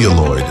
celluloid.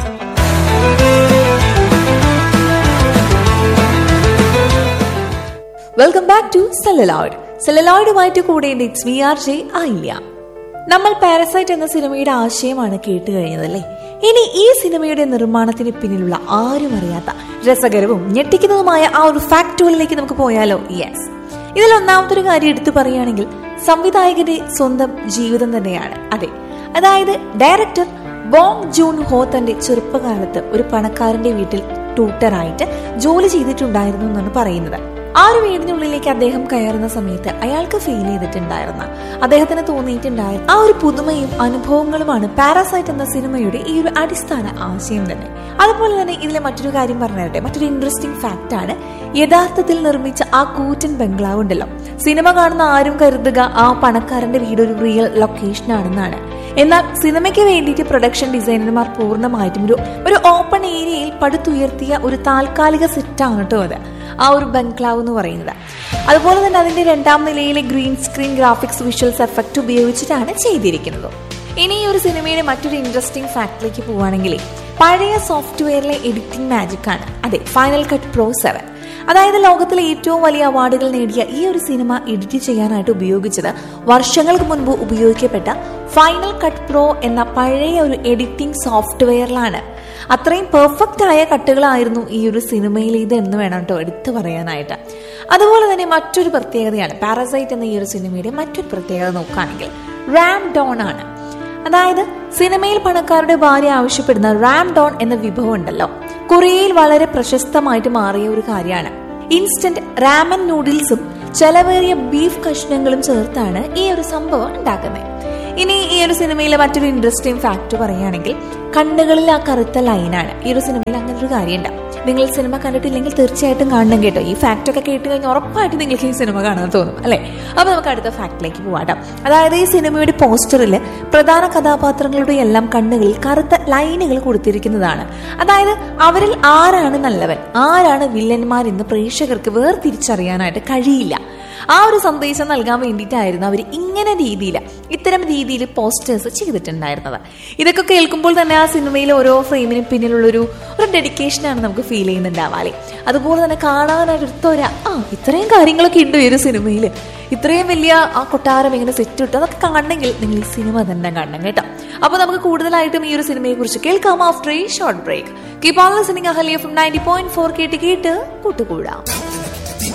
Welcome back to celluloid സെലലോയിഡുമായിട്ട് കൂടെ it's V R J ആയില്ല നമ്മൾ പാരസൈറ്റ് എന്ന സിനിമയുടെ ആശയമാണ് കേട്ട് കഴിഞ്ഞതല്ലേ ഇനി ഈ സിനിമയുടെ നിർമ്മാണത്തിന് പിന്നിലുള്ള ആരും അറിയാത്ത രസകരവും ഞെട്ടിക്കുന്നതുമായ ആ ഒരു ഫാക്ടുകളിലേക്ക് നമുക്ക് പോയാലോ യെസ് ഇതിൽ ഒന്നാമത്തെ ഒരു കാര്യം എടുത്തു പറയുകയാണെങ്കിൽ സംവിധായകന്റെ സ്വന്തം ജീവിതം തന്നെയാണ് അതെ അതായത് ഡയറക്ടർ ബോങ് ജൂൺ ഹോ തന്റെ ചെറുപ്പകാലത്ത് ഒരു പണക്കാരന്റെ വീട്ടിൽ ട്യൂട്ടറായിട്ട് ജോലി ചെയ്തിട്ടുണ്ടായിരുന്നു എന്നാണ് പറയുന്നത് ആ ഒരു വീടിനുള്ളിലേക്ക് അദ്ദേഹം കയറുന്ന സമയത്ത് അയാൾക്ക് ഫീൽ ചെയ്തിട്ടുണ്ടായിരുന്ന അദ്ദേഹത്തിന് തോന്നിയിട്ടുണ്ടായിരുന്ന ആ ഒരു പുതുമയും അനുഭവങ്ങളുമാണ് പാരാസൈറ്റ് എന്ന സിനിമയുടെ ഈ ഒരു അടിസ്ഥാന ആശയം തന്നെ അതുപോലെ തന്നെ ഇതിലെ മറ്റൊരു കാര്യം പറഞ്ഞിട്ടെ മറ്റൊരു ഇൻട്രസ്റ്റിംഗ് ഫാക്റ്റ് ആണ് യഥാർത്ഥത്തിൽ നിർമ്മിച്ച ആ കൂറ്റൻ ബംഗ്ലാവ് ഉണ്ടല്ലോ സിനിമ കാണുന്ന ആരും കരുതുക ആ പണക്കാരന്റെ വീട് ഒരു റിയൽ ലൊക്കേഷൻ ആണെന്നാണ് എന്നാൽ സിനിമയ്ക്ക് വേണ്ടിയിട്ട് പ്രൊഡക്ഷൻ ഡിസൈനർമാർ പൂർണ്ണമായിട്ടും ഒരു ഒരു ഓപ്പൺ ഏരിയയിൽ പടുത്തുയർത്തിയ ഒരു താൽക്കാലിക സെറ്റാണ് കേട്ടോ അത് ആ ഒരു ബംഗ്ലാവ് എന്ന് പറയുന്നത് അതുപോലെ തന്നെ അതിന്റെ രണ്ടാം നിലയിലെ green screen graphics visuals effect ഉപയോഗിച്ചിട്ടാണ് ചെയ്തിരിക്കുന്നത് ഇനി ഈ ഒരു സിനിമയുടെ മറ്റൊരു ഇൻട്രസ്റ്റിംഗ് ഫാക്ടറിലേക്ക് പോവുകയാണെങ്കിൽ പഴയ സോഫ്റ്റ്വെയറിലെ എഡിറ്റിംഗ് മാജിക് ആണ് അതെ ഫൈനൽ കട്ട് പ്രോ സെവൻ അതായത് ലോകത്തിലെ ഏറ്റവും വലിയ അവാർഡുകൾ നേടിയ ഈ ഒരു സിനിമ എഡിറ്റ് ചെയ്യാനായിട്ട് ഉപയോഗിച്ചത് വർഷങ്ങൾക്ക് മുൻപ് ഉപയോഗിക്കപ്പെട്ട ഫൈനൽ കട്ട് പ്രോ എന്ന പഴയ ഒരു എഡിറ്റിംഗ് സോഫ്റ്റ്വെയറിലാണ് അത്രയും പെർഫെക്റ്റ് ആയ കട്ടുകളായിരുന്നു ഈ ഒരു സിനിമയിലേത് എന്ന് വേണം കേട്ടോ എടുത്തു പറയാനായിട്ട് അതുപോലെ തന്നെ മറ്റൊരു പ്രത്യേകതയാണ് പാരസൈറ്റ് എന്ന ഈ ഒരു സിനിമയുടെ മറ്റൊരു പ്രത്യേകത നോക്കുകയാണെങ്കിൽ റാം ഡോൺ ആണ് അതായത് സിനിമയിൽ പണക്കാരുടെ ഭാര്യ ആവശ്യപ്പെടുന്ന റാം ഡോൺ എന്ന വിഭവം ഉണ്ടല്ലോ കൊറിയയിൽ വളരെ പ്രശസ്തമായിട്ട് മാറിയ ഒരു കാര്യമാണ് ഇൻസ്റ്റന്റ് റാമൻ നൂഡിൽസും ചെലവേറിയ ബീഫ് കഷ്ണങ്ങളും ചേർത്താണ് ഈ ഒരു സംഭവം ഉണ്ടാക്കുന്നത് ഇനി ഈ ഒരു സിനിമയിലെ മറ്റൊരു ഇൻട്രസ്റ്റിംഗ് ഫാക്ട് പറയുകയാണെങ്കിൽ കണ്ണുകളിൽ ആ കറുത്ത ലൈനാണ് ഈ ഒരു സിനിമയിൽ അങ്ങനെ ഒരു കാര്യമുണ്ട് നിങ്ങൾ സിനിമ കണ്ടിട്ടില്ലെങ്കിൽ തീർച്ചയായിട്ടും കാണണം കേട്ടോ ഈ ഫാക്റ്റ് ഒക്കെ കേട്ട് കഴിഞ്ഞാൽ ഉറപ്പായിട്ട് നിങ്ങൾക്ക് ഈ സിനിമ കാണാൻ തോന്നും അല്ലെ അപ്പൊ നമുക്ക് അടുത്ത ഫാക്ടിലേക്ക് പോവാട്ടോ അതായത് ഈ സിനിമയുടെ പോസ്റ്ററിൽ പ്രധാന കഥാപാത്രങ്ങളുടെ എല്ലാം കണ്ണുകളിൽ കറുത്ത ലൈനുകൾ കൊടുത്തിരിക്കുന്നതാണ് അതായത് അവരിൽ ആരാണ് നല്ലവൻ ആരാണ് വില്ലന്മാരെന്ന് പ്രേക്ഷകർക്ക് വേർതിരിച്ചറിയാനായിട്ട് കഴിയില്ല ആ ഒരു സന്ദേശം നൽകാൻ വേണ്ടിയിട്ടായിരുന്നു അവർ ഇങ്ങനെ രീതിയിൽ ഇത്തരം രീതിയിൽ പോസ്റ്റേഴ്സ് ചെയ്തിട്ടുണ്ടായിരുന്നത് ഇതൊക്കെ കേൾക്കുമ്പോൾ തന്നെ ആ സിനിമയിലെ ഓരോ ഫ്രെയിമിനും പിന്നിലുള്ളൊരു ഒരു ഡെഡിക്കേഷനാണ് നമുക്ക് ഫീൽ ചെയ്യുന്നുണ്ടാവാലേ അതുപോലെ തന്നെ കാണാനായിട്ട് എടുത്തോരാ ആ ഇത്രയും കാര്യങ്ങളൊക്കെ ഉണ്ട് ഈ ഒരു സിനിമയിൽ ഇത്രയും വലിയ ആ കൊട്ടാരം ഇങ്ങനെ സെറ്റ് ഇട്ട് അതൊക്കെ കാണണമെങ്കിൽ നിങ്ങൾ ഈ സിനിമ തന്നെ കാണണം കേട്ടോ അപ്പൊ നമുക്ക് കൂടുതലായിട്ടും ഈ ഒരു സിനിമയെ കുറിച്ച് കേൾക്കാം ആഫ്റ്റർ ഈ short break keep on listening Ahalia from ninety point four കേട്ട് കേട്ട് കൂട്ടുകൂടാം